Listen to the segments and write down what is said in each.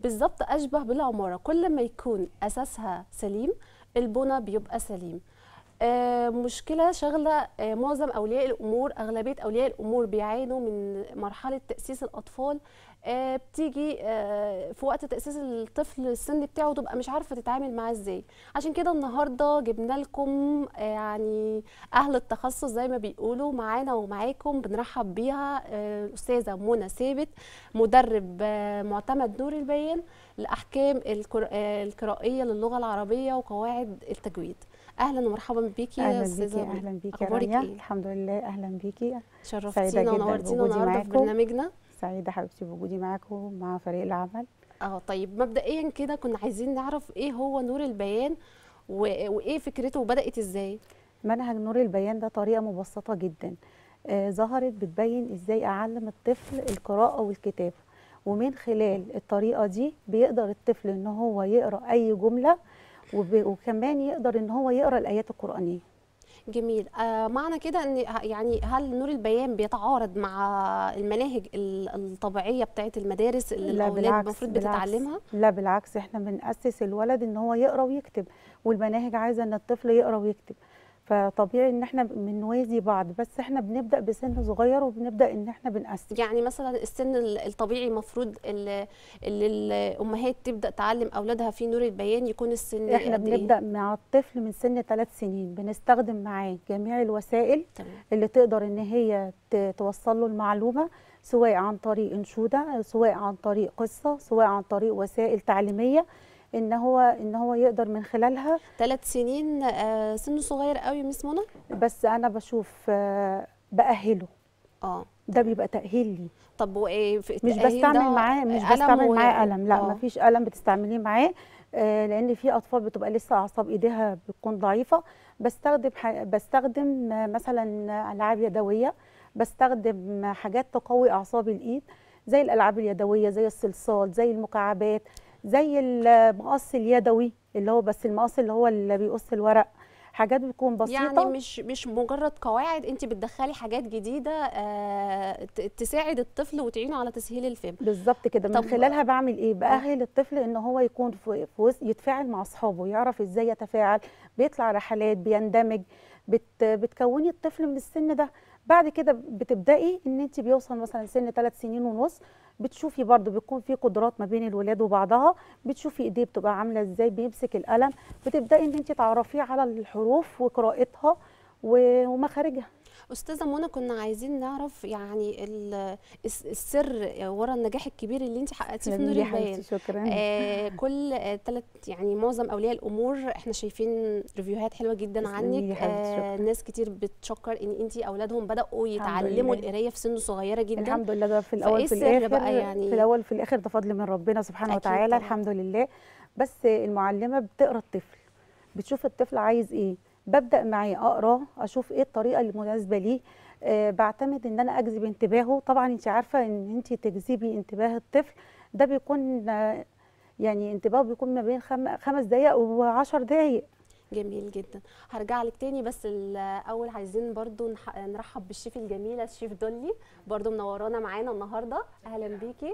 بالظبط اشبه بالعماره كل ما يكون اساسها سليم البنى بيبقى سليم آه، مشكله شغله آه، معظم اولياء الامور اغلبيه اولياء الامور بيعانوا من مرحله تاسيس الاطفال آه، بتيجي آه، في وقت تاسيس الطفل السن بتاعه تبقى مش عارفه تتعامل معاه ازاي عشان كده النهارده جبنا لكم آه، يعني اهل التخصص زي ما بيقولوا معانا ومعاكم بنرحب بيها آه، الاستاذه منى ثابت مدرب آه، معتمد نور البيان لاحكام القر- آه، القرائيه للغه العربيه وقواعد التجويد اهلا ومرحبا بيكي يا اهلا استاذه بيكي منى. اهلا بيكي يا اخبارك رانيا ايه الحمد لله اهلا بيكي شرفتينا جداً ونورتينا بوجودي النهارده في معاكم. برنامجنا سعيده حبيبتي بوجودي معاكم مع فريق العمل اه طيب مبدئيا كده كنا عايزين نعرف ايه هو نور البيان و- وايه فكرته وبدات ازاي منهج نور البيان ده طريقه مبسطه جدا آه ظهرت بتبين ازاي اعلم الطفل القراءه والكتابه ومن خلال الطريقه دي بيقدر الطفل ان هو يقرا اي جمله وب- وكمان يقدر ان هو يقرا الايات القرانيه جميل آه معنى كده ان ه- يعني هل نور البيان بيتعارض مع المناهج ال- الطبيعيه بتاعت المدارس اللي لا الاولاد بالعكس المفروض بالعكس. بتتعلمها لا بالعكس احنا بنأسس الولد ان هو يقرا ويكتب والمناهج عايزه ان الطفل يقرا ويكتب فطبيعي ان احنا بنوازي بعض بس احنا بنبدأ بسن صغير وبنبدأ ان احنا بنأسس يعني مثلا السن ال- الطبيعي المفروض اللي, اللي الامهات تبدا تعلم اولادها في نور البيان يكون السن احنا قد إيه؟ بنبدأ مع الطفل من سن ثلاث سنين بنستخدم معاه جميع الوسائل تمام اللي تقدر ان هي ت- توصل له المعلومة سواء عن طريق انشودة سواء عن طريق قصة سواء عن طريق وسائل تعليمية ان هو ان هو يقدر من خلالها ثلاث سنين آه سن صغير قوي مس منى بس انا بشوف آه، بأهله اه ده بيبقى تأهيل لي طب وايه في مش التأهيل بستعمل ده معاه مش قلم بستعمل و- معاه قلم لا آه. مفيش قلم بتستعمليه معاه آه، لان في اطفال بتبقى لسه اعصاب ايديها بتكون ضعيفه بستخدم ح... بستخدم آه، مثلا العاب يدويه بستخدم حاجات تقوي اعصاب الايد زي الالعاب اليدويه زي الصلصال زي المكعبات زي المقص اليدوي اللي هو بس المقص اللي هو اللي بيقص الورق حاجات بتكون بسيطه يعني مش مش مجرد قواعد انت بتدخلي حاجات جديده آه ت- تساعد الطفل وتعينه على تسهيل الفهم بالظبط كده من طب- خلالها بعمل ايه باهل الطفل ان هو يكون في في وسط يتفاعل مع اصحابه يعرف ازاي يتفاعل بيطلع رحلات بيندمج بت بتكوني الطفل من السن ده بعد كده بتبداي ان انت بيوصل مثلا سن ثلاث سنين ونص بتشوفي برضو بيكون في قدرات ما بين الولاد وبعضها بتشوفي ايديه بتبقى عامله ازاي بيمسك القلم بتبداي ان انت تعرفيه على الحروف وقراءتها و- ومخارجها استاذه منى كنا عايزين نعرف يعني ال- الس- السر ورا النجاح الكبير اللي انت حققتيه في نور يا حبيبتي البيان شكرا آه كل آه تلت يعني معظم اولياء الامور احنا شايفين ريفيوهات حلوه جدا تسلمي لي يا عنك حبيبتي، آه شكراً. ناس كتير بتشكر ان انت اولادهم بداوا الحمد يتعلموا لله. القرايه في سن صغيره جدا الحمد لله ده في الاول فإيه في السر الاخر بقى يعني؟ في الاول في الاخر ده فضل من ربنا سبحانه أكيد وتعالى طبعاً. الحمد لله بس المعلمه بتقرا الطفل بتشوف الطفل عايز ايه ببدا معاه اقرا اشوف ايه الطريقه المناسبه ليه آه بعتمد ان انا اجذب انتباهه طبعا انت عارفه ان انت تجذبي انتباه الطفل ده بيكون آه، يعني انتباهه بيكون ما بين خم... خمس دقائق وعشر دقائق جميل جدا هرجع لك تاني بس الاول عايزين برضو نح- نرحب بالشيف الجميله الشيف دولي برضو منورانا معانا النهارده اهلا بيكي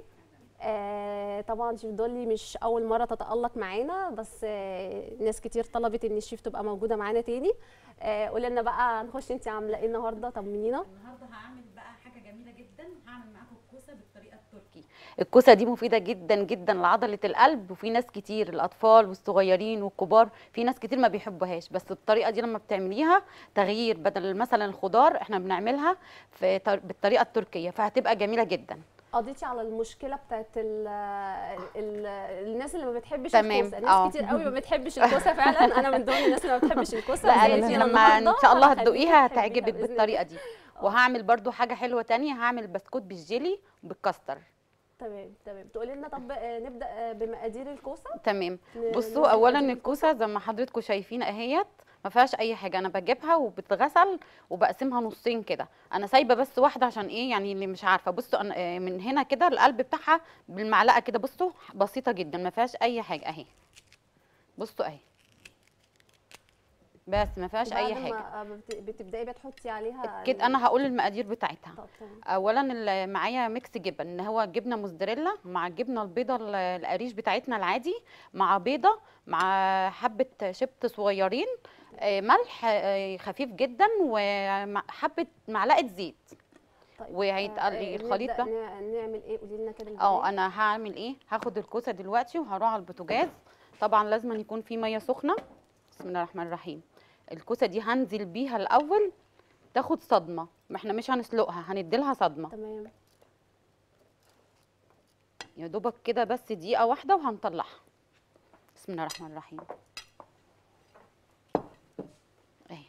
آه طبعا شيف دولي مش اول مره تتالق معانا بس آه ناس كتير طلبت ان الشيف تبقى موجوده معانا تاني آه قولي لنا بقى هنخش انت عامله ايه النهارده طمنينا النهارده هعمل بقى حاجه جميله جدا هعمل معاكم الكوسه بالطريقه التركي الكوسه دي مفيده جدا جدا لعضله القلب وفي ناس كتير الاطفال والصغيرين والكبار في ناس كتير ما بيحبوهاش بس الطريقه دي لما بتعمليها تغيير بدل مثلا الخضار احنا بنعملها في طر- بالطريقه التركيه فهتبقى جميله جدا قضيتي على المشكله بتاعت ال ال الناس اللي ما بتحبش تمام، الكوسه ناس آه. كتير قوي ما بتحبش الكوسه فعلا انا من ضمن الناس اللي ما بتحبش الكوسه لا زي أنا فينا لما ان النهاردة، شاء الله هخليكي هتدوقيها تحبيها هتعجبك بإذن الله. بالطريقه دي وهعمل برضو حاجه حلوه تانية هعمل بسكوت بالجيلي وبالكاستر تمام تمام تقولي لنا طب آه، نبدا آه، بمقادير الكوسه تمام ن- بصوا نقول اولا مقادير الكوسه زي ما حضراتكم شايفين اهيت ما فيهاش اي حاجه انا بجيبها وبتغسل وبقسمها نصين كده انا سايبه بس واحده عشان ايه يعني اللي مش عارفه بصوا أنا آه، من هنا كده القلب بتاعها بالمعلقه كده بصوا بسيطه جدا ما فيهاش اي حاجه اهي بصوا اهي بس ما فيهاش اي بعد حاجه ما بت- بتبداي بقى تحطي عليها كده انا هقول المقادير بتاعتها طب تمام. اولا ال- معايا ميكس جبن ان هو جبنه موزاريلا مع الجبنه البيضه ال- القريش بتاعتنا العادي مع بيضه مع حبه شبت صغيرين آه، ملح آه، خفيف جدا وحبه معلقه زيت طيب وهيتقل آه، الخليط نبدأ ده نع- نعمل ايه قولي لنا كده اه البداية. انا هعمل ايه هاخد الكوسه دلوقتي وهروح على البوتاجاز طبعا لازم أن يكون في ميه سخنه بسم الله الرحمن الرحيم الكوسه دي هنزل بيها الاول تاخد صدمه ما احنا مش هنسلقها هنديلها صدمه تمام يا دوبك كده بس دقيقه واحده وهنطلعها بسم الله الرحمن الرحيم اهي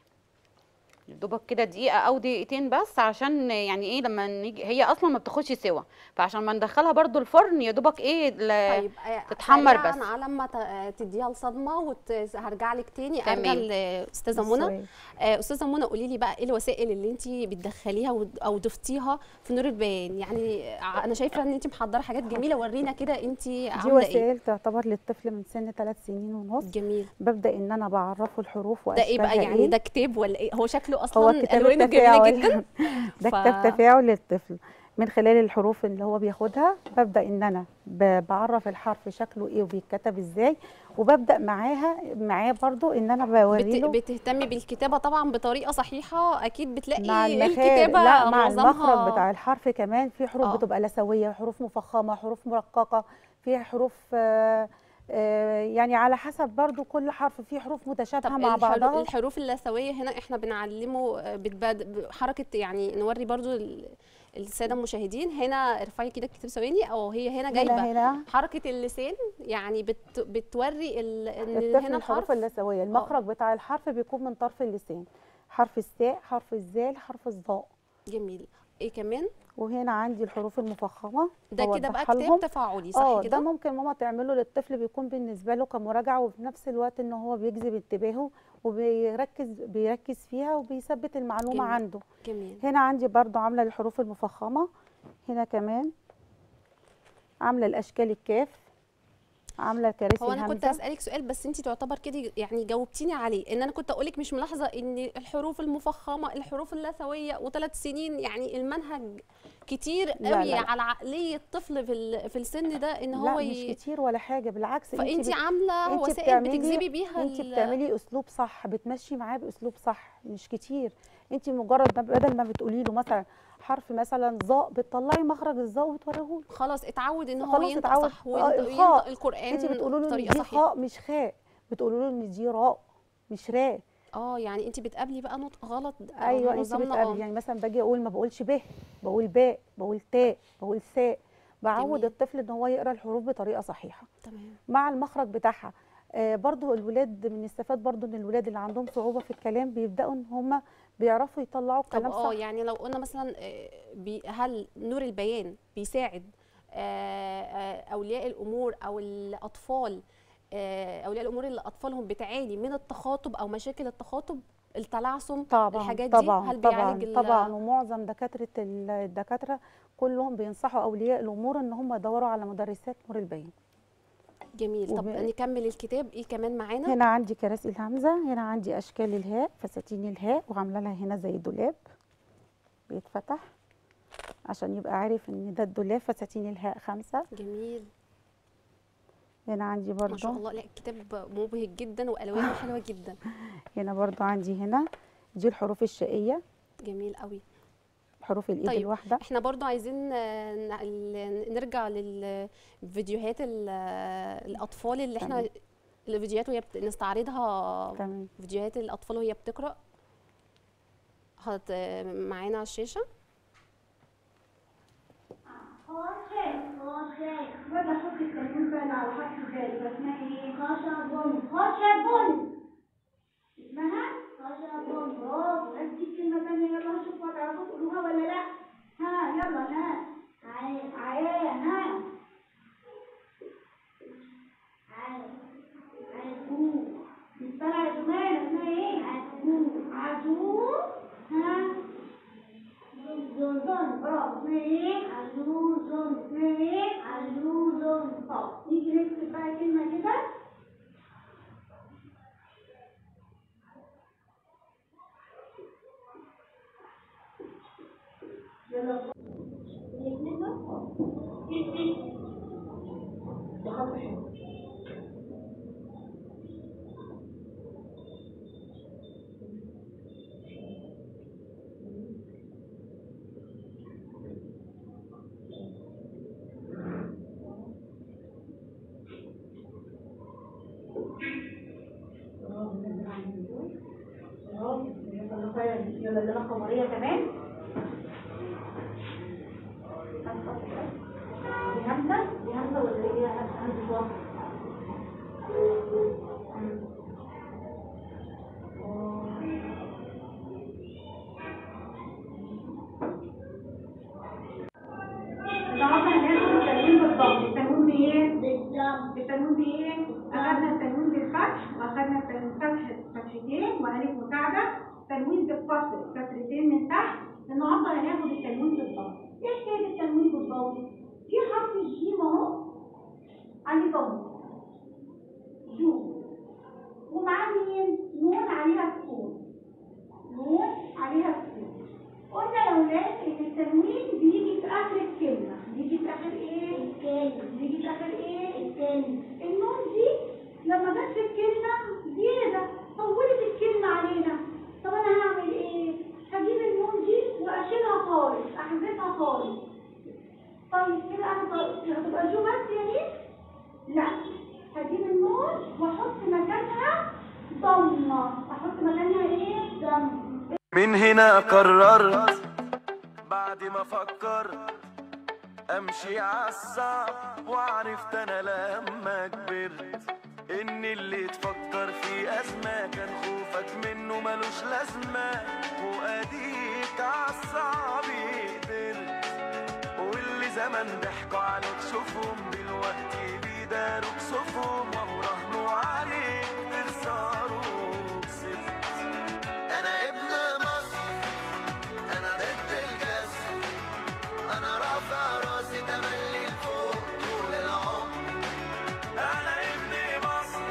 يا دوبك كده دقيقه او دقيقتين بس عشان يعني ايه لما نيجي هي اصلا ما بتاخدش سوا فعشان ما ندخلها برضو الفرن يا دوبك ايه ل- طيب آه، تتحمر سريعاً بس. على ما ت- آه، تديها الصدمه وهرجع لك تاني تمام. ارجع لاستاذه منى السؤال. آه، استاذه منى قولي لي بقى ايه الوسائل اللي انت بتدخليها ود- او ضفتيها في نور البيان يعني ع- انا شايفه ان انت محضره حاجات جميله ورينا كده انت دي عامله ايه وسائل تعتبر للطفل من سن ثلاث سنين ونص جميل ببدا ان انا بعرفه الحروف ده واشكالها ايه بقى يعني ده كتاب ولا ايه هو شكله هو اصلا كتاب الوانه جميله التفاعل جدا ده ف- كتاب تفاعل للطفل من خلال الحروف اللي هو بياخدها ببدا ان انا ب- بعرف الحرف شكله ايه وبيتكتب ازاي وببدا معاها معاه برضو ان انا بوري بت... له بتهتمي بالكتابه طبعا بطريقه صحيحه اكيد بتلاقي مع المخارج الكتابه لا مع معظمها المخرج بتاع الحرف كمان في حروف آه. بتبقى لثويه حروف مفخمه حروف مرققه في حروف آه، آه، يعني على حسب برضو كل حرف فيه حروف متشابهه طب مع الحرو- بعضها الحروف اللثويه هنا احنا بنعلمه آه، بتباد حركه يعني نوري برضو ال- الساده المشاهدين هنا ارفعي كده الكتاب ثواني او هي هنا هنا جايبه هنا حركه اللسان يعني بت بتوري ال- ان الطفل هنا الحروف الحرف اللثويه المخرج بتاع الحرف بيكون من طرف اللسان حرف الساء حرف الزال حرف الظاء جميل ايه كمان وهنا عندي الحروف المفخمه ده كده بقى بوضحها كتاب لهم. تفاعلي صح اه ده كده ممكن ماما تعمله للطفل بيكون بالنسبه له كمراجعه وفي نفس الوقت ان هو بيجذب انتباهه وبيركز بيركز فيها وبيثبت المعلومه جميل. عنده جميل هنا عندي برضو عامله الحروف المفخمه هنا كمان عامله الاشكال الكاف عامله كراسي هو انا كنت الهمزه هسالك سؤال بس انت تعتبر كده يعني جاوبتيني عليه ان انا كنت اقولك مش ملاحظه ان الحروف المفخمه الحروف اللثويه وثلاث سنين يعني المنهج كتير لا، قوي لا، لا. على عقليه طفل في ال- في السن ده ان لا هو مش ي... كتير ولا حاجه بالعكس انت فانت بت- عامله انت وسائل بتعملي- بتجذبي بيها انت ال- بتعملي اسلوب صح بتمشي معاه باسلوب صح مش كتير انت مجرد ما بدل ما بتقولي له مثلا حرف مثلا ظاء بتطلعي مخرج الظاء وتوريه له خلاص اتعود ان هو خلاص ينطق اتعود. صح آه، وينطق الخاء. ينطق القران انت بتقولوا له ان بطريقه دي صحيحه خاء مش خاء بتقولوا له ان دي راء مش راء اه يعني انت بتقابلي بقى نطق غلط أو ايوه انت معظمنا بتقابلي اه يعني مثلا باجي اقول ما بقولش ب بقول باء بقول تاء بقول ساء بعود جميل. الطفل ان هو يقرا الحروف بطريقه صحيحه تمام مع المخرج بتاعها آه برضو الولاد بنستفاد برضو ان الولاد اللي عندهم صعوبه في الكلام بيبداوا ان هم بيعرفوا يطلعوا طب الكلام اه صح يعني لو قلنا مثلا آه، بي- هل نور البيان بيساعد آه، آه، اولياء الامور او الاطفال آه، اولياء الامور اللي اطفالهم بتعاني من التخاطب او مشاكل التخاطب التلعثم طبعا الحاجات دي طبعا هل طبعا بيعالج ال- طبعا ومعظم دكاتره ال- الدكاتره كلهم بينصحوا اولياء الامور ان هم يدوروا على مدرسات نور البيان جميل طب وب- نكمل الكتاب ايه كمان معانا هنا عندي كراسي الهمزه هنا عندي اشكال الهاء فساتين الهاء وعامله لها هنا زي دولاب بيتفتح عشان يبقى عارف ان ده الدولاب فساتين الهاء خمسه جميل هنا عندي ما شاء برضو الله لا الكتاب مبهج جدا والوانه حلوه جدا هنا برضو عندي هنا دي الحروف الشقيه جميل قوي حروف الايد طيب. الواحده احنا برضو عايزين آه، ن- ال- نرجع للفيديوهات ال- الاطفال اللي احنا تمام. الفيديوهات وهي بت- نستعرضها تمام فيديوهات الاطفال وهي بتقرا هت معانا على الشاشه خاشع خاشع ولا حط الكلمة بقى على حرف ذال يبقى اسمها ايه؟ خشب خشب اسمها خشب برافو ادي كلمة تانية يلا هشوف هتعرفوا تقولوها ولا لا ها يلا ها عين عيان ها عين عزو بالطلع يا جماعة اسمها ايه؟ عزو عزو ها زون زون برافو اسمها ايه؟ علوزون اسمها ايه؟ علوزون طب نيجي نكتب بقى كلمة كده حلو برافو. يلا نغير. يلا اللي انا قمريه كمان دي همزه دي همزه ولا ايه همزه وصل النهارده هناخد التنوين بالضبط التنوين بايه؟ بالضبط التنوين بايه؟ اخدنا التنوين بالفتح واخدنا التنوين فتح فتحتين والف مساعده تنوين بالفصل كسرتين من تحت النهارده هناخد التنوين بالضبط ايه حكايه التنوين بالضبط؟ في حرف الجيم اهو عليه ضم جو ومعاه مين؟ نون عليها سكون نون عليها سكون قلنا يا ولاد ان التنوين بيجي في اخر الكلمه بيجي في اخر ايه الكلمه بيجي في اخر ايه الكلمه النون دي لما جت في الكلمه زياده طولت الكلمه علينا طب انا هعمل ايه هجيب النون دي واشيلها خالص احذفها خالص طيب كده انا ط- هتبقى جو بس يا ريت لا هجيب النون واحط مكانها ضمه احط مكانها ايه ضمه من هنا قررت بعد ما فكرت امشي عالصعب وعرفت انا لما كبرت ان اللي تفكر في ازمه كان خوفك منه ملوش لازمه واديك عالصعب قدرت واللي زمان ضحكوا عليك شوفهم دلوقتي بيداروا كسوفهم وراهنوا عليك تخسروا كسبت انا ابن مصر انا ضد الجسد انا رافع راسي تملي لفوق طول العمر انا ابن مصر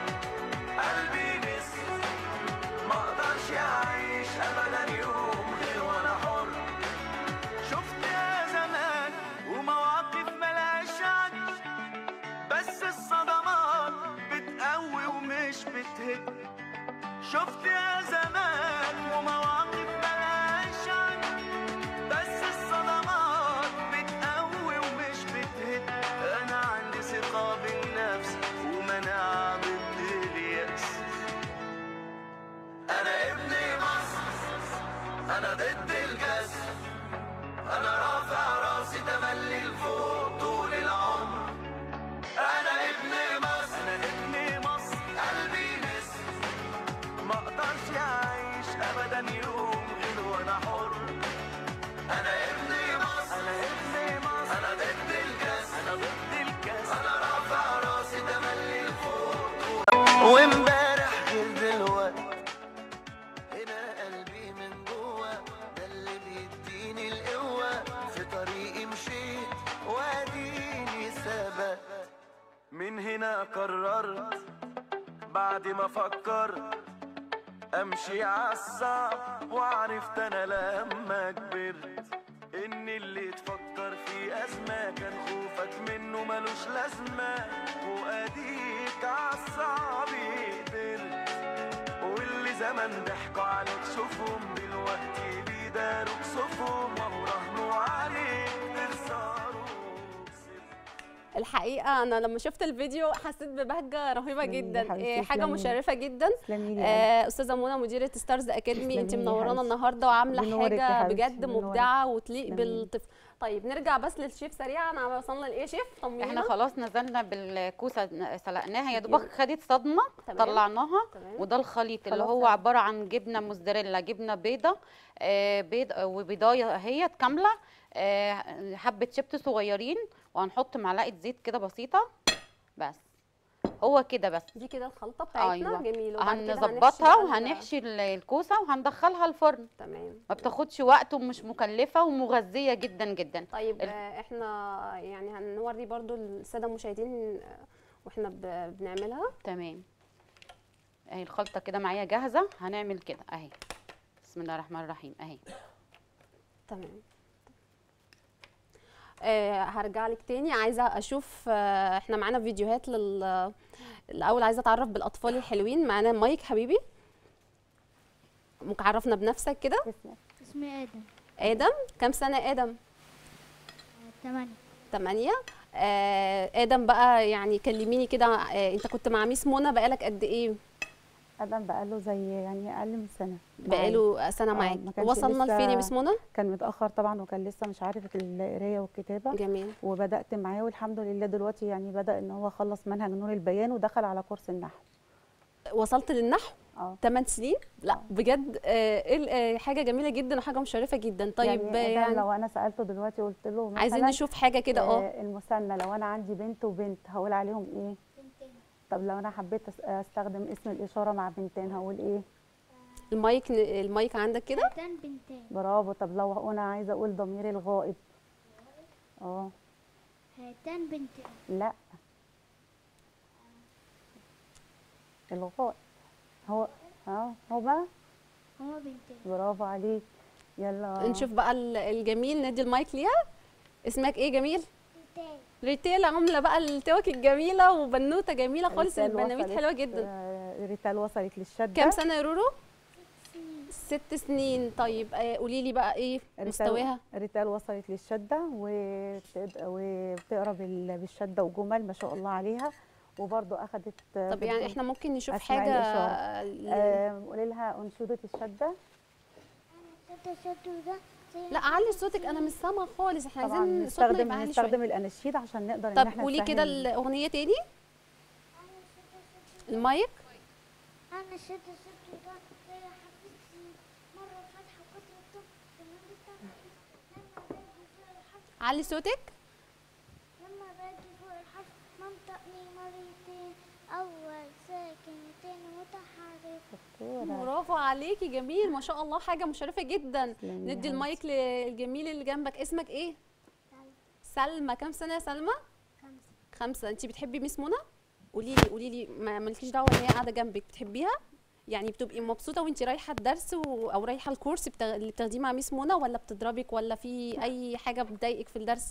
قلبي نسر ما اقدرش اعيش ابدا يوم غير وانا حر شفت يا زمان ومواقف ملهاش عد بس الصدمات بتقوي ومش بتهد شفت يا زمان ومواقف ملهاش عد بس الصدمات بتقوي ومش بتهد انا عندي ثقة بالنفس ومناعة ضد اليأس انا ابن مصر انا ضد الجسد انا رافع راسي تملي لفوق طول العمر انا ابن مصر انا ابن مصر قلبي نسر ما اقدرش اعيش ابدا يوم غير وانا حر انا ابن مصر انا ابن مصر انا ضد الكاس انا ضد الكاس انا رافع راسي تملي لفوق وامبارح غير دلوقتي هنا قلبي من جوه ده اللي بيديني القوة في طريقي مشيت واديني ثبت من هنا قررت بعد ما فكرت امشي عالصعب وعرفت انا لما كبرت ان اللي تفكر في ازمه كان خوفك منه ملوش لازمه واديك عالصعب قدرت واللي زمان ضحكوا عليك شوفهم دلوقتي بيداروا كسوفهم وراهنوا عليك تخسروا كسبت الحقيقه انا لما شفت الفيديو حسيت ببهجه رهيبه تسلمي يا جدا حبيبتي، إيه، حاجه تسلمي. مشرفه جدا تسلمي لي يا آه، استاذه منى مديره ستارز اكاديمي انت تسلمي لي يا منورانا حبيبتي. النهارده وعامله بنورك يا حاجه حبيبتي، بجد بنورك. مبدعه وتليق تسلمي. بالطفل طيب نرجع بس للشيف سريعا انا وصلنا لايه يا شيف طمنينا احنا خلاص نزلنا بالكوسه سلقناها يا جميل. دوبك خدت صدمه تمام. طلعناها تمام. وده الخليط اللي خلاص هو يعني. عباره عن جبنه موزاريلا جبنه بيضه آه بيض وبيضايه اهيت كامله آه حبه شبت صغيرين وهنحط معلقه زيت كده بسيطه بس هو كده بس دي كده الخلطه بتاعتنا ايوه جميل وبعد كده هنظبطها هنحشي بقى ال- وهنحشي ال- الكوسه وهندخلها الفرن تمام ما بتاخدش وقت ومش مكلفه ومغذيه جدا جدا طيب ال- آه، احنا يعني هنوري برضو الساده المشاهدين آه، واحنا ب- بنعملها تمام اهي الخلطه كده معايا جاهزه هنعمل كده اهي بسم الله الرحمن الرحيم اهي تمام آه هرجع لك تاني عايزه اشوف آه احنا معانا فيديوهات لل الاول عايزه اتعرف بالاطفال الحلوين معانا مايك حبيبي ممكن عرفنا بنفسك كده اسمي آدم ادم كام سنه ادم تمانية تمانية آه ادم بقى يعني كلميني كده آه انت كنت مع ميس منى بقالك قد ايه ادم بقاله زي يعني اقل من سنه معايا. بقاله سنه آه، معاك ما كانش وصلنا لسه- لفين يا ميس منى كان متاخر طبعا وكان لسه مش عارف القرايه والكتابه جميل وبدات معاه والحمد لله دلوقتي يعني بدا ان هو خلص منهج نور البيان ودخل على كورس النحو وصلت للنحو اه 8 سنين لا بجد آه إيه ال- آه، حاجه جميله جدا وحاجه مشرفه جدا طيب يعني, يعني, يعني يعني لو انا سالته دلوقتي قلت له عايزين مثلاً، نشوف حاجه كده اه آه، المثنى لو انا عندي بنت وبنت هقول عليهم ايه طب لو انا حبيت أس- استخدم اسم الاشاره مع بنتين هقول ايه المايك المايك عندك كده هاتان بنتين برافو طب لو انا عايزه اقول ضمير الغائب اه هاتان بنتين لا الغائب هو اه هو بقى هما بنتين برافو عليك يلا نشوف بقى ال- الجميل ندي المايك ليها اسمك ايه جميل بنتين ريتيل عامله بقى التوك الجميله وبنوته جميله خالص ريتال البناويت وصلت- حلوه جدا آه، ريتال وصلت للشده كام سنه يا رورو ست سنين طيب آه قولي لي بقى ايه ريتال- مستواها ريتال وصلت للشده وبتد- وبتقرا بال- بالشده وجمل ما شاء الله عليها وبرضه اخذت طب يعني احنا ممكن نشوف أسماء حاجه الإشارة. ل- آه، قولي لها انشوده الشده شدة شدة ده زي لا علي صوتك انا مش سامعه خالص احنا طبعا عايزين صوتنا نستخدم يبقى عالي شويه نستخدم الاناشيد عشان نقدر ان طب احنا قولي كده نفهم. الاغنيه تاني المايك أنا شدة شدة ده زي حبيبتي مرة فاتحة كتب لما باجي فوق الحرف علي صوتك لما باجي فوق الحرف منطقني مرتين أول ساكن تاني متحرك دكتورة. برافو عليكي جميل ما شاء الله حاجه مشرفه جدا تسلمي يا ندي المايك للجميل اللي جنبك اسمك ايه سلمى كام سنه يا سلمى خمسة خمسة انت بتحبي ميس منى قولي لي قولي لي ما مالكيش دعوه ان هي قاعده جنبك بتحبيها يعني بتبقي مبسوطه وانت رايحه الدرس و... او رايحه الكورس بتاع... اللي بتاخديه مع ميس منى ولا بتضربك ولا في اي حاجه بتضايقك في الدرس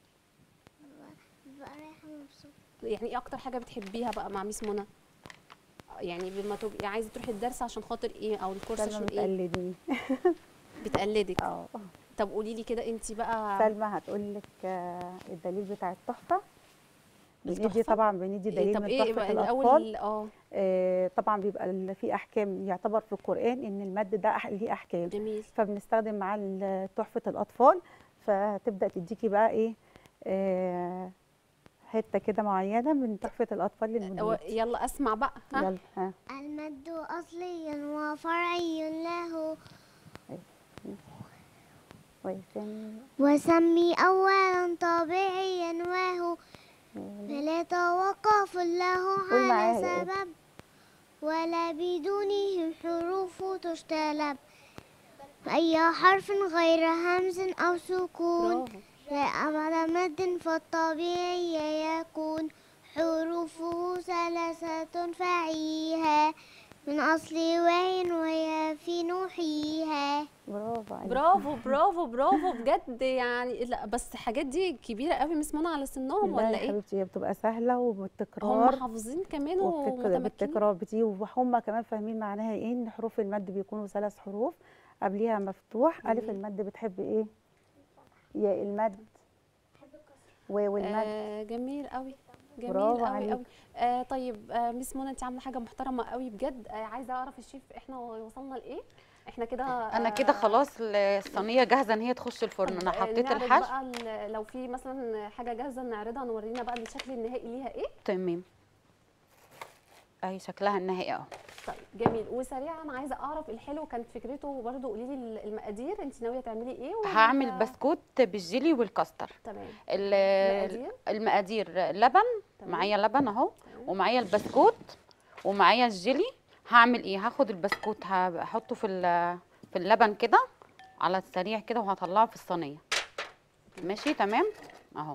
ببقى رايحة مبسوطة يعني ايه اكتر حاجه بتحبيها بقى مع ميس منى يعني لما تبقي عايزه تروحي الدرس عشان خاطر ايه او الكورس سلمى عشان ايه بتقلدني بتقلدك اه طب قولي لي كده انت بقى سلمى هتقول لك آه، الدليل بتاع التحفه بندي التحفة؟ طبعا بندي إيه دليل طب من ايه تحفه بقى الاطفال الاول اه آه، طبعا بيبقى ال- في احكام يعتبر في القران ان المد ده أح- ليه احكام جميل فبنستخدم معاه ال- تحفه الاطفال فتبدا تديكي بقى ايه آه، حته كده معينه من تحفه الاطفال و- للمدود يلا اسمع بقى ها يلا ها المد أصلي وفرعي له ويسمي وسمي أولا طبيعيا وهو فلا توقف له قول معايا على إيه؟ سبب ولا بدونه حروف تجتلب أي حرف غير همز أو سكون برافو لا أبعد مد فالطبيعي يكون حروفه ثلاثة فعيها من أصل واي وهي في نوحيها برافو عليك برافو برافو برافو بجد يعني لا بس الحاجات دي كبيره قوي مس منى على سنهم لا ولا يا ايه حبيبتي هي بتبقى سهله هم وبالتكرار حافظين كمان وبتك- ومتمكنين بالتكرار بتيجي وهم كمان فاهمين معناها ايه ان حروف المد بيكونوا ثلاث حروف قبليها مفتوح الف جميل. المد بتحب ايه يا المد واو المد آه جميل قوي جميل برافو قوي عليك. قوي آه طيب آه مس منى انت عامله حاجه محترمه قوي بجد آه عايزه اعرف الشيف احنا وصلنا لايه احنا كده انا كده آه، خلاص الصينيه جاهزه ان هي تخش الفرن انا طب، آه، حطيت نعرض الحشو بقى ال- لو في مثلا حاجه جاهزه نعرضها نورينا بقى الشكل النهائي ليها ايه تمام اهي شكلها النهائي اهو طيب جميل وسريعا عايزه اعرف الحلو كانت فكرته برضو قولي لي المقادير انت ناويه تعملي ايه ولا- هعمل بسكوت بالجيلي والكاستر تمام ال- مقادير؟ المقادير لبن تمام. معايا لبن اهو تمام. ومعايا البسكوت ومعايا الجيلي هعمل ايه هاخد البسكوت هحطه في ال- في اللبن كده على السريع كده وهطلعه في الصينيه ماشي تمام اهو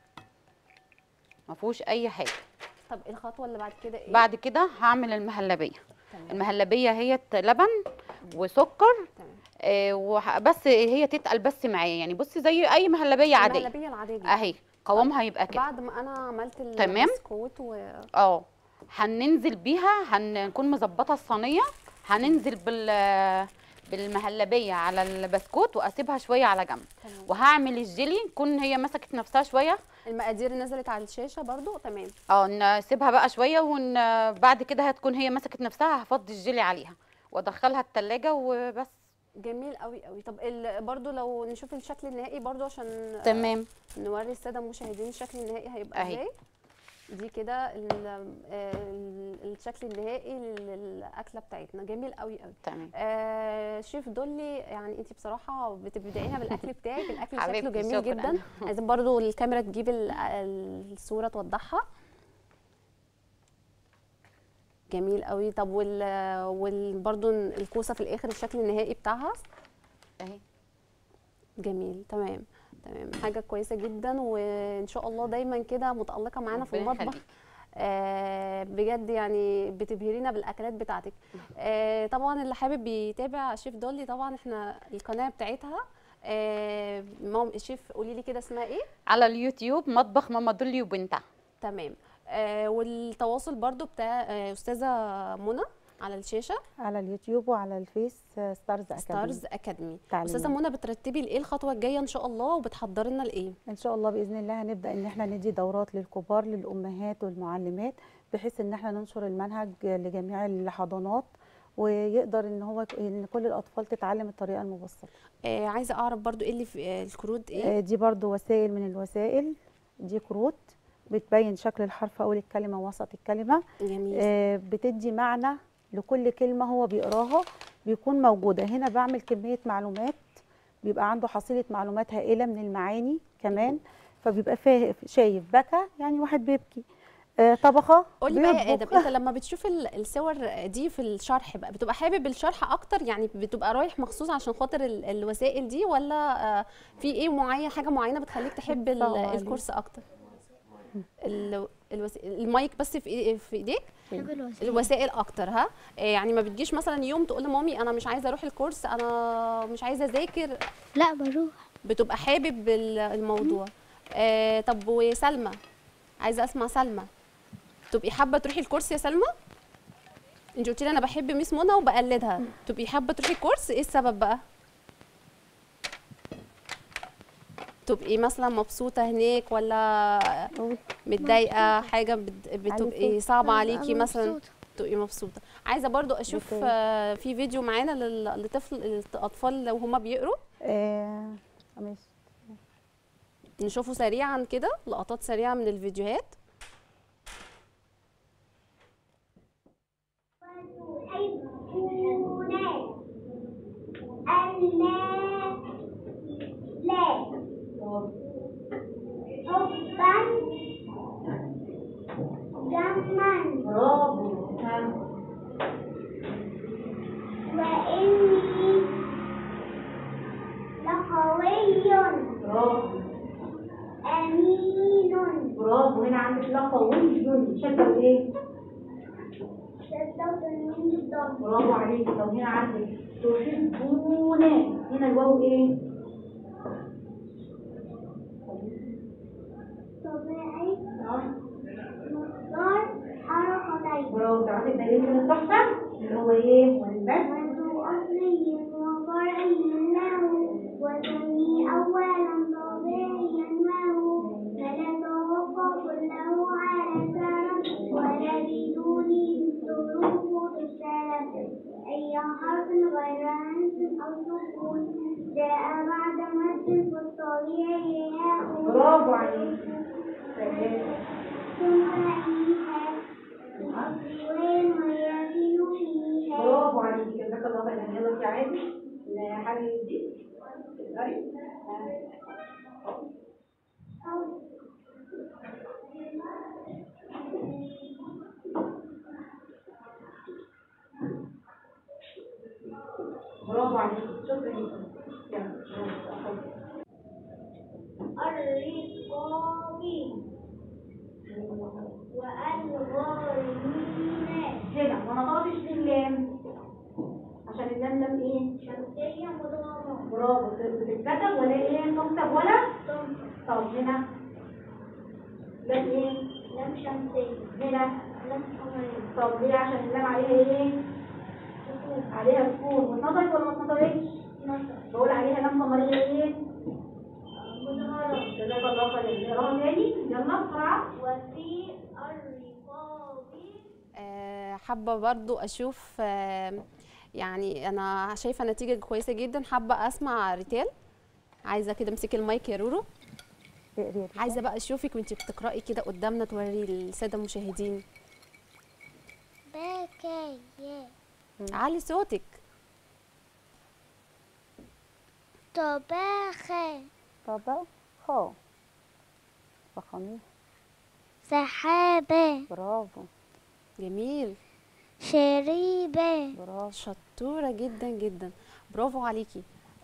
ما فيهوش اي حاجه طب الخطوه اللي بعد كده ايه بعد كده هعمل المهلبيه تمام. المهلبيه هي لبن وسكر تمام آه وح- بس هي تتقل بس معايا يعني بصي زي اي مهلبيه عاديه المهلبيه العاديه جدا اهي قوامها هيبقى كده بعد ما انا عملت تمام. البسكوت و... اه هننزل بيها هنكون مظبطه الصينيه هننزل بال بالمهلبيه على البسكوت واسيبها شويه على جنب تمام. وهعمل الجيلي تكون هي مسكت نفسها شويه المقادير نزلت على الشاشه برضو تمام اه نسيبها بقى شويه ون بعد كده هتكون هي مسكت نفسها هفضي الجيلي عليها وادخلها التلاجة وبس جميل قوي قوي طب ال... برضو لو نشوف الشكل النهائي برضو عشان تمام نوري الساده المشاهدين الشكل النهائي هيبقى أهي. ازاي دي كده ال- ال- الشكل النهائي للاكله بتاعتنا جميل قوي قوي تمام آه شيف دولي يعني انت بصراحه بتبدعينا بالاكل بتاعك الاكل شكله حبيبتي، جميل شكراً. جدا عايزين برضو الكاميرا تجيب ال- الصوره توضحها جميل قوي طب وال, وال برضو الكوسه في الاخر الشكل النهائي بتاعها اهي جميل تمام تمام حاجه كويسه جدا وان شاء الله دايما كده متالقه معانا في ربنا المطبخ يخليك. آه بجد يعني بتبهرينا بالاكلات بتاعتك آه طبعا اللي حابب يتابع شيف دولي طبعا احنا القناه بتاعتها آه مام شيف قولي لي كده اسمها ايه على اليوتيوب مطبخ ماما دولي وبنتها تمام آه والتواصل برضو بتاع آه استاذه منى على الشاشه على اليوتيوب وعلى الفيس آه، ستارز اكاديمي ستارز اكاديمي تعليمات. استاذه منى بترتبي لايه الخطوه الجايه ان شاء الله وبتحضري لنا لايه ان شاء الله باذن الله هنبدا ان احنا ندي دورات للكبار للامهات والمعلمات بحيث ان احنا ننشر المنهج لجميع الحضانات ويقدر ان هو ان كل الاطفال تتعلم الطريقه المبسطه آه عايزه اعرف برضو ايه اللي في آه الكروت ايه آه، دي برضو وسائل من الوسائل دي كروت بتبين شكل الحرف اول الكلمه ووسط الكلمه جميل آه، بتدي معنى لكل كلمة هو بيقراها بيكون موجودة هنا بعمل كمية معلومات بيبقى عنده حصيلة معلومات هائلة من المعاني كمان فبيبقى فا- شايف بكى يعني واحد بيبكي آه، طبخة قولي بقى يا بيطبخ. ادم انت لما بتشوف ال- الصور دي في الشرح بقى بتبقى حابب الشرح اكتر يعني بتبقى رايح مخصوص عشان خاطر ال- الوسائل دي ولا آه، في ايه معين حاجه معينه بتخليك تحب ال- طبعاً. الكورس اكتر ال- الوس... المايك بس في إيه- في ايديك بحب الوسائل الوسائل اكتر ها آه، يعني ما بتجيش مثلا يوم تقول لمامي انا مش عايزه اروح الكورس انا مش عايزه اذاكر لا بروح بتبقى حابب ال- الموضوع آه طب وسلمى عايزه اسمع سلمى تبقي حابه تروحي الكورس يا سلمى انت قلتي لي انا بحب ميس منى وبقلدها تبقي حابه تروحي الكورس ايه السبب بقى تبقي مثلا مبسوطه هناك ولا متضايقه حاجه بت- بتبقي عليكي. صعبه أنا عليكي مثلا مبسوطة. تبقي مبسوطه عايزه برضو اشوف بت- آه، في فيديو معانا لل- لطفل الاطفال لو هما بيقروا آه، ماشي نشوفه سريعا كده لقطات سريعه من الفيديوهات يحبون الماء لا حبا جما وإني لقوي أمين برافو هنا عندك لا قوي شدة وايه؟ شدة من الضم برافو عليكي طب هنا عندك تحبون هنا الواو ايه؟ طبيعي مقدار حركتين برافو ده عندك دليل من التحفة اللي هو ايه؟ والبس وذو أصلي وفرعي له وسمي أولا طبيعيا له فلا توقف له على سلف ولا بدون ظروف السلف أي حرف غير همس أو سكون جاء بعد مد فالطبيعي هاء برافو عليكي ثم إيها وين ويزن فيها برافو عليكي جزاك الله خيرا يلا انت عادي نحل دي تقدري برافو عليكي شكرا ليكي يلا برافو. الرقاب والغارمين هنا ما نطقتش للام عشان اللام عندنا ايه؟ شمسية مدورة برافو بتتكتب ولا ايه؟ تكتب ولا؟ طب هنا ده ايه؟ لم شمسية هنا لم قمرية طب ليه عشان اللام عليها ايه؟ عليها سكون واتنطقت ولا ما اتنطقتش؟ نصر بقول عليها لام قمرية ايه؟ مدورة جزاك الله خير نقراها تاني يلا بسرعة وفي الرقاب آه، حابه برضو اشوف آه، يعني انا شايفه نتيجه كويسه جدا حابه اسمع ريتال عايزه كده امسكي المايك يا رورو اقري يا ريتا. عايزه بقى اشوفك وانت بتقراي كده قدامنا توري الساده المشاهدين بكاية علي صوتك طباخة طبق خا فخاميح سحابة برافو جميل شريبة برافو شطوره جدا جدا برافو عليكي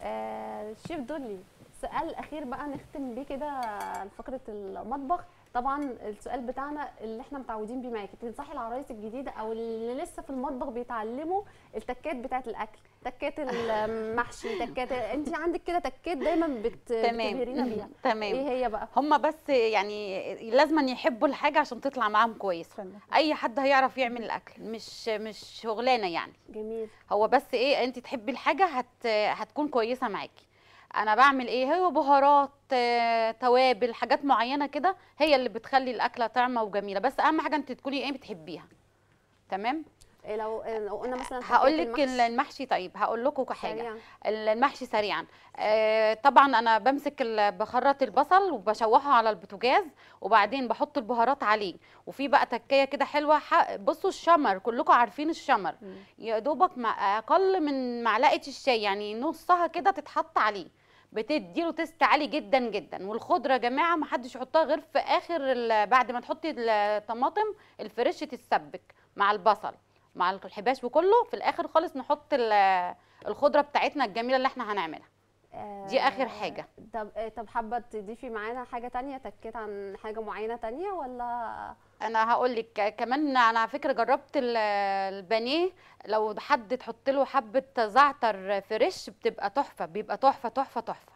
آه شيف دولي السؤال الاخير بقى نختم بيه كده فقره المطبخ طبعا السؤال بتاعنا اللي احنا متعودين بيه معاكي تنصحي العرايس الجديده او اللي لسه في المطبخ بيتعلموا التكات بتاعه الاكل تكات المحشي تكات انت عندك كده تكات دايما بت... بتبهرينا بيها تمام ايه هي بقى هم بس يعني لازم يحبوا الحاجه عشان تطلع معاهم كويس استنى. اي حد هيعرف يعمل الاكل مش مش شغلانه يعني جميل هو بس ايه انت تحبي الحاجه هت هتكون كويسه معاكي انا بعمل ايه هو بهارات آه، توابل حاجات معينه كده هي اللي بتخلي الاكله طعمه وجميله بس اهم حاجه انت تكوني ايه بتحبيها تمام إيه لو لو قلنا مثلا هقول تكات لك المحشي المحشي طيب هقول لكم حاجه سريعاً. المحشي سريعا آه طبعا انا بمسك ال- بخرط البصل وبشوحه على البوتاجاز وبعدين بحط البهارات عليه وفي بقى تكيه كده حلوه ح- بصوا الشمر كلكم عارفين الشمر يا دوبك مع اقل من معلقه الشاي يعني نصها كده تتحط عليه بتديله تيست عالي جدا جدا والخضره يا جماعه ما حدش يحطها غير في اخر ال- بعد ما تحطي الطماطم الفريش تتسبك مع البصل مع الحباش وكله في الاخر خالص نحط ال- الخضره بتاعتنا الجميله اللي احنا هنعملها دي آخر حاجة. طب آه، طب حابه تضيفي معانا حاجه تانية تكات عن حاجه معينه تانية ولا انا هقول لك كمان انا على فكره جربت ال- البانيه لو حد تحط له حبه زعتر فريش بتبقى تحفه بيبقى تحفه تحفه تحفه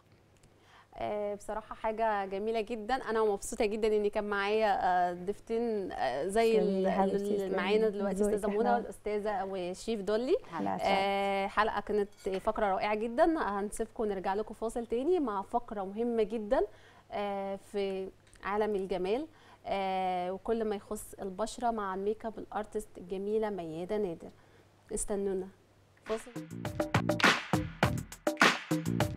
آه، بصراحة حاجة جميلة جدا أنا مبسوطة جدا إن كان معايا آه، ضيفتين آه، زي تسلمي يا ال- حبيبتي، اللي تسلمي. معانا دلوقتي ذوقك أستاذة منى إحنا. والأستاذة وشيف دولي لا، آه، حلقة كانت فقرة رائعة جدا هنسيبكم ونرجع لكم فاصل تاني مع فقرة مهمة جدا آه، في عالم الجمال آه، وكل ما يخص البشرة مع الميك اب الارتست الجميلة ميادة نادر استنونا فاصل